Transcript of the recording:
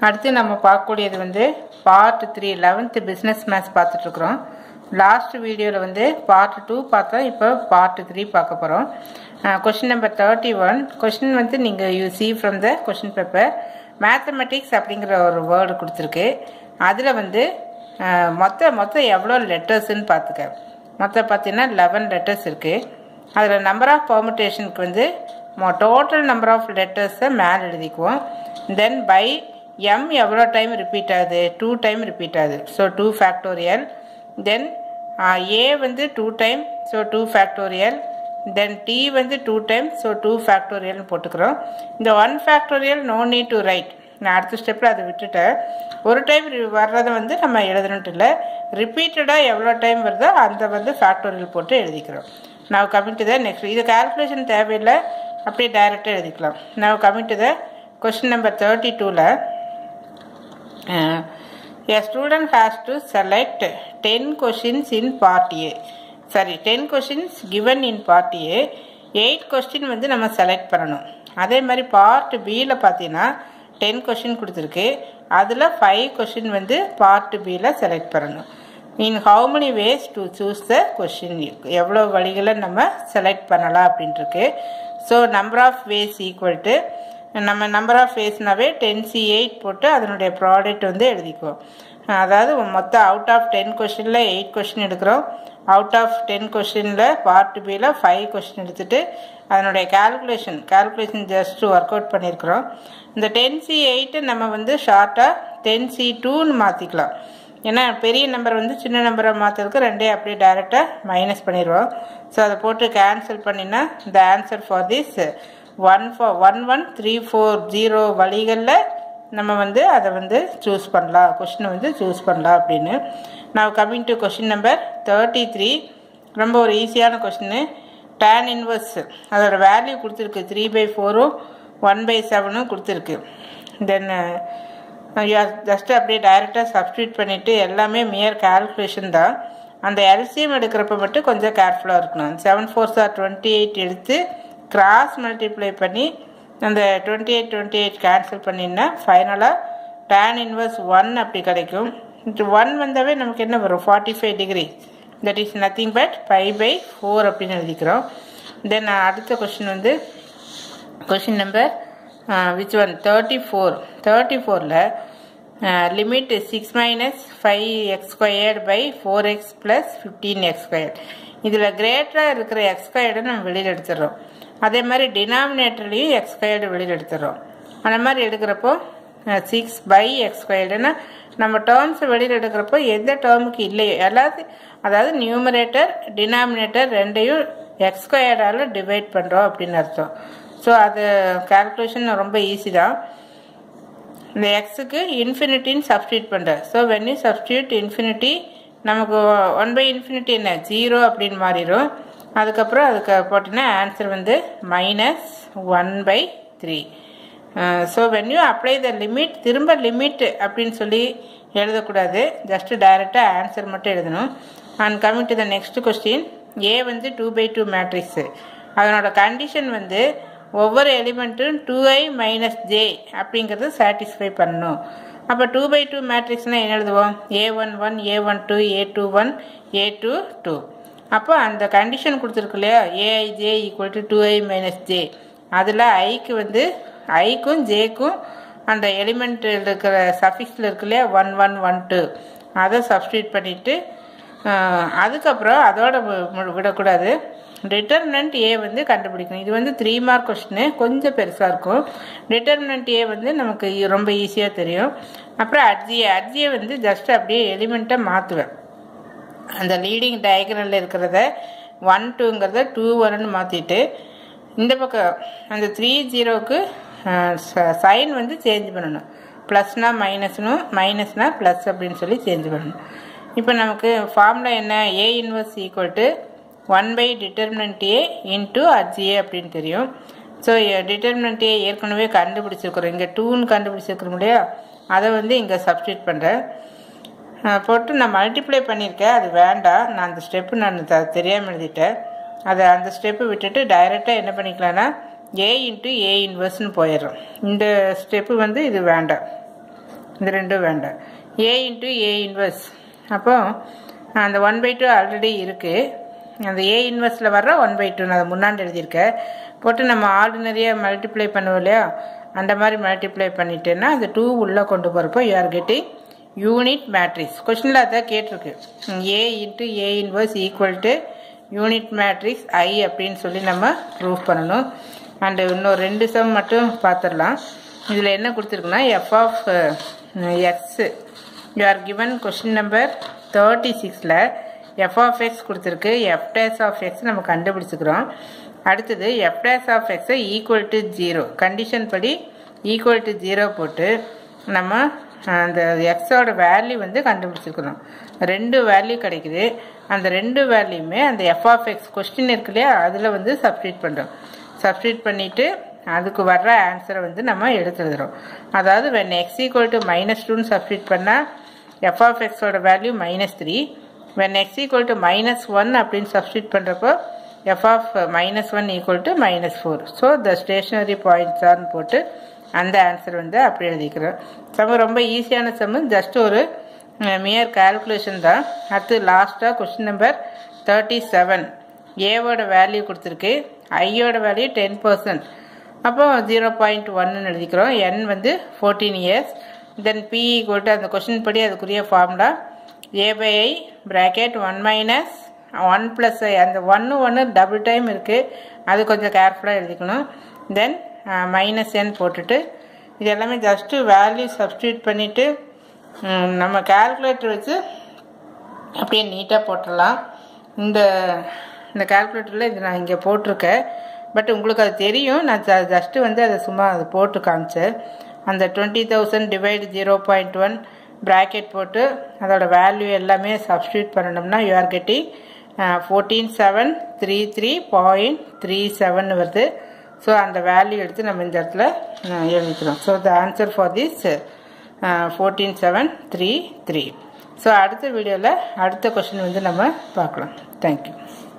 அடுத்து நம்ம பார்க்கக்கூடியது வந்து part three eleventh business maths பார்த்துட்ருக்குறோம் லாஸ்ட் வீடியோவில் வந்து பார்ட் டூ பார்த்தோம் இப்போ பார்ட் த்ரீ பார்க்க போகிறோம் question number thirty one question வந்து நீங்கள் you see from the question paper mathematics அப்படிங்கிற ஒரு வேர்டு கொடுத்துருக்கு அதில் வந்து அஹ், மொத்த மொத்தம் எவ்வளோ லெட்டர்ஸ்ன்னு பார்த்துக்க மொத்தம் பார்த்தீங்கன்னா லெவன் லெட்டர்ஸ் இருக்குது அதில் நம்பர் ஆஃப் பர்முட்டேஷனுக்கு வந்து டோட்டல் நம்பர் ஆஃப் லெட்டர்ஸை மேலே எழுதிக்குவோம் தென் பை எம் எவ்வளோ டைம் ரிப்பீட் ஆகுது டூ டைம் ரிப்பீட் ஆகுது so two factorial then A வந்து two time so two factorial then T வந்து டூ டைம் ஸோ டூ ஃபேக்டோரியல்னு போட்டுக்கிறோம் இந்த one factorial no need to write நான் அடுத்த ஸ்டெப்பில் அதை விட்டுட்டேன் ஒரு டைம் வர்றதை வந்து நம்ம எழுதணுன்ட்டு இல்லை ரிப்பீட்டடாக எவ்வளோ டைம் வருதோ அந்த வந்து ஃபேக்டோரியல் போட்டு எழுதிக்கிறோம் நான் கமிங் டு த நெக்ஸ்ட் இது கால்குலேஷன் தேவையில்லை அப்படியே டைரெக்டாக எழுதிக்கலாம் நான் coming to the question number thirty டூவில் a student has to select 10 questions in part A சரி ten questions given in part A eight question வந்து நம்ம செலக்ட் பண்ணணும் அதே மாதிரி பார்ட் பியில் பார்த்தீங்கன்னா டென் கொஷின் கொடுத்துருக்கு அதில் ஃபைவ் கொஷின் வந்து பார்ட் பியில் செலக்ட் பண்ணணும் in how many ways to choose the question எவ்வளோ வழிகளை நம்ம செலக்ட் பண்ணலாம் அப்படின்ட்டுருக்கு so number of ways equal to நம்ம நம்பர் ஆஃப் வேஸ்னாவே டென் சி எயிட் போட்டு அதனுடைய ப்ராடக்ட் வந்து எழுதிக்குவோம் அதாவது மொத்தம் அவுட் ஆஃப் டென் கொஷினில் எயிட் கொஷின் எடுக்கிறோம் அவுட் ஆஃப் டென் கொஷினில் பார்ட் பியில் ஃபைவ் கொஷின் எடுத்துட்டு அதனுடைய calculation calculation just work out பண்ணியிருக்கிறோம் இந்த டென் சி எயிட்டு நம்ம வந்து ஷார்ட்டாக டென் சி டூன்னு மாற்றிக்கலாம் ஏன்னா பெரிய நம்பர் வந்து சின்ன நம்பரை மாற்றுறதுக்கு ரெண்டே அப்படியே டைரெக்டாக மைனஸ் பண்ணிடுவோம் ஸோ அதை போட்டு கேன்சல் பண்ணினா the answer for this one four one one three four zero வழிகளில் நம்ம வந்து அதை வந்து சூஸ் பண்ணலாம் கொஷினை வந்து சூஸ் பண்ணலாம் அப்படின்னு நான் coming to question number thirty three ரொம்ப ஒரு ஈஸியான கொஷின்னு டேன் இன்வர்ஸ் அதோட வேல்யூ கொடுத்துருக்கு த்ரீ பை ஃபோரும் ஒன் பை செவனும் கொடுத்துருக்கு தென் ஜஸ்ட் அப்படியே டைரெக்டாக சப்ஸ்டியூட் பண்ணிவிட்டு எல்லாமே மியர் கால்குலேஷன் தான் அந்த எல்சிஎம் எடுக்கிறப்ப மட்டும் கொஞ்சம் கேர்ஃபுல்லாக இருக்கணும் seven four sir twenty eight எடுத்து கிராஸ் மல்டிப்ளை பண்ணி அந்த twenty eight twenty eight cancel பண்ணினா ஃபைனலாக டேன் இன்வர்ஸ் ஒன் அப்படி கிடைக்கும் இது ஒன் வந்தாவே நமக்கு என்ன வரும் forty five degree that is nothing but five by four அப்படின்னு எழுதிக்கிறோம் தென் அடுத்த கொஷின் வந்து question number which one thirty four தேர்ட்டி ஃபோரில் limit six minus five X squared by four X plus fifteen X squared இதில் கிரேட்டராக இருக்கிற X ஸ்கொயர்டை நம்ம வெளியில் எடுத்துடுறோம் அதே மாதிரி டினாமினேட்டர்லேயும் எக்ஸ் ஸ்கொயர்டு வெளியில் எடுத்துடுறோம் அந்த மாதிரி எடுக்கிறப்போ சிக்ஸ் பை எக்ஸ் ஸ்கொயர்டுன்னா நம்ம டேர்ம்ஸை வெளியில் எடுக்கிறப்போ எந்த டேர்முக்கு இல்லையோ எல்லாத்தையும் அதாவது நியூமரேட்டர் டினாமினேட்டர் ரெண்டையும் எக்ஸ் ஸ்கொயர்டால் டிவைட் பண்ணுறோம் அப்படின்னு அர்த்தம் ஸோ அது கால்குலேஷன் ரொம்ப ஈஸி தான் இந்த எக்ஸுக்கு இன்ஃபினிட்டின்னு சப்ஸ்டியூட் பண்ணுறேன் so when you substitute infinity நமக்கு ஒன் பை இன்ஃபினிட்டி என்ன ஜீரோ அப்படின்னு மாறிடும் அதுக்கப்புறம் அதுக்கு போட்டிங்கன்னா ஆன்சர் வந்து minus one by three so when you apply the limit திரும்ப லிமிட் அப்படின்னு சொல்லி எழுதக்கூடாது ஜஸ்ட் டைரெக்டாக ஆன்சர் மட்டும் எழுதணும் and coming to the next question A வந்து டூ பை டூ மேட்ரிக்ஸு அதனோட கண்டிஷன் வந்து ஒவ்வொரு எலிமெண்ட்டும் டூ ஐ மைனஸ் ஜே அப்படிங்கிறது சாட்டிஸ்ஃபை பண்ணணும் அப்போ டூ பை டூ மேட்ரிக்ஸ்னால் என்ன எழுதுவோம் A one one A one two A two one A two two அப்போ அந்த கண்டிஷன் கொடுத்துருக்கு இல்லையா A I J equal to two I minus J அதில் ஐக்கு வந்து ஐக்கும் ஜேக்கும் அந்த எலிமெண்ட் இருக்கிற சஃபிக்ஸில் இருக்கு இல்லையா ஒன் ஒன் ஒன் டூ அதை சப்ஸ்டியூட் பண்ணிவிட்டு அதுக்கப்புறம் அதோட வி- விடக்கூடாது டிட்டர்மினன்ட் ஏ வந்து கண்டுபிடிக்கணும் இது வந்து த்ரீ மார்க் கொஸ்டின் கொஞ்சம் பெருசாக இருக்கும் டிட்டர்மினன்ட் ஏ வந்து நமக்கு ஈ- ரொம்ப ஈஸியாக தெரியும் அப்புறம் அட்ஜியை அட்ஜியை வந்து ஜஸ்ட் அப்படியே எலிமெண்ட்டை மாற்றுவேன் அந்த லீடிங் டயக்ரலில் இருக்கிறத ஒன் டூங்கிறத டூ ஒன்னு மாற்றிட்டு இந்த பக்கம் அந்த த்ரீ ஜீரோவுக்கு சைன் வந்து சேஞ்ச் பண்ணணும் ப்ளஸ்னால் மைனஸ்னும் மைனஸ்னால் ப்ளஸ் அப்படின்னு சொல்லி சேஞ்ச் பண்ணணும் இப்போ நமக்கு ஃபார்முலா என்ன A inverse equal to one by determinant A into அர்ஜிஏ அப்படின்னு தெரியும் ஸோ டிட்டர்மினன்ட் ஏ ஏற்கனவே கண்டுபிடிச்சிருக்கிறோம் இங்கே டூன்னு கண்டுபிடிச்சிருக்கிறோம் இல்லையா அதை வந்து இங்கே சப்ஸ்டியூட் பண்ணுறேன் அஹ் போட்டு நான் மல்டிப்ளை பண்ணியிருக்கேன் அது வேண்டாம் நான் அந்த ஸ்டெப்பு நான் த தெரியாமல் எழுதிட்டேன் அதை அந்த ஸ்டெப்பு விட்டுட்டு டைரெக்டாக என்ன பண்ணிக்கலாம்னா ஏ இன்ட்டு ஏ இன்வர்ஸ்னு போயிடுறோம் இந்த ஸ்டெப்பு வந்து இது வேண்டாம் இந்த ரெண்டும் வேண்டாம் ஏ இன்ட்டு ஏ இன்வர்ஸ் அப்போ அந்த ஒன் பை டூ ஆல்ரெடி இருக்குது அந்த ஏ இன்வெர்ஸில் வர்ற ஒன் பை டூ நான் அதை முன்னாடி எழுதியிருக்கேன் போட்டு நம்ம ஆர்டினரியாக மல்டிப்ளை பண்ணுவோம் இல்லையா அந்த மாதிரி மல்டிப்ளை பண்ணிட்டேன்னா அந்த டூ உள்ளே கொண்டு போகிறப்போ you are getting unit matrix கொஷினில் அதான் கேட்டிருக்கு A into A inverse equal to unit matrix I அப்படின்னு சொல்லி நம்ம ப்ரூவ் பண்ணணும் அண்டு இன்னும் ரெண்டு சம் மட்டும் பார்த்துடலாம் இதில் என்ன கொடுத்துருக்குன்னா F of X you are given question number thirty சிக்ஸில் எஃப் ஆஃப் எக்ஸ் கொடுத்துருக்கு எஃப் டேஸ் ஆஃப் எக்ஸ் நம்ம கண்டுபிடிச்சிக்கிறோம் அடுத்தது எஃப் டேஸ் ஆஃப் எக்ஸை ஈக்குவல் டு ஜீரோ கண்டிஷன் படி ஈக்குவல் டு ஜீரோ போட்டு நம்ம அந்த எக்ஸோட வேல்யூ வந்து கண்டுபிடிச்சிருக்கிறோம் ரெண்டு வேல்யூ கிடைக்குது அந்த ரெண்டு வேல்யூமே அந்த எஃப் ஆஃப் எக்ஸ் கொஸ்டின் இருக்கு இல்லையா அதில் வந்து சப்ஸ்டியூட் பண்ணுறோம் சப்ஸ்டியூட் பண்ணிவிட்டு அதுக்கு வர்ற ஆன்சரை வந்து நம்ம எடுத்து எழுதுறோம் அதாவது when X equal to minus டூன்னு சப்ஸ்டியூட் பண்ணால் எஃப் ஆஃப் எக்ஸோட value minus three when X equal to minus one அப்படின்னு சப்ஸ்டியூட் பண்ணுறப்போ F of minus one equal to minus four so the stationary points ஆர்னு போட்டு அந்த ஆன்சர் வந்து அப்படி எழுதிக்கிறோம் சம்ம ரொம்ப ஈஸியான சம்மு ஜஸ்ட் ஒரு மியர் கால்குலேஷன் தான் அடுத்து லாஸ்ட்டாக கொஸ்டின் நம்பர் தேர்ட்டி செவன் ஏவோட வேல்யூ கொடுத்துருக்கு ஐயோட வேல்யூ டென் பர்சன்ட் அப்போ ஜீரோ பாயிண்ட் ஒன்னு எழுதிக்கிறோம் என் வந்து fourteen years then P equal அந்த கொஷின் படி அதுக்குரிய formula A by I bracket one minus one plus I அந்த ஒன்று ஒன்று டபுள் டைம் இருக்குது அது கொஞ்சம் கேர்ஃபுல்லாக எழுதிக்கணும் தென் மைனஸ் என் போட்டுட்டு இது எல்லாமே ஜஸ்ட்டு வேல்யூ சப்ஸ்டியூட் பண்ணிவிட்டு நம்ம கால்குலேட்டர் வச்சு அப்படியே நீட்டாக போட்டுடலாம் இந்த இந்த கால்குலேட்டரில் இது நான் இங்கே போட்டிருக்கேன் பட் உங்களுக்கு அது தெரியும் நான் ஜஸ்ட்டு வந்து அதை சும்மா அதை போட்டு காமிச்சேன் அந்த twenty thousand divide zero point one bracket போட்டு அதோட வேல்யூ எல்லாமே சப்ஸ்டியூட் பண்ணணும்னா you are getting fourteen seven three three point three seven வருது ஸோ அந்த வேல்யூ எடுத்து நம்ம இந்த இடத்துல எழுதிக்கிறோம் so the answer for this fourteen seven three three so அடுத்த வீடியோவில் அடுத்த கொஷின் வந்து நம்ம பார்க்கலாம் தேங்க்யூ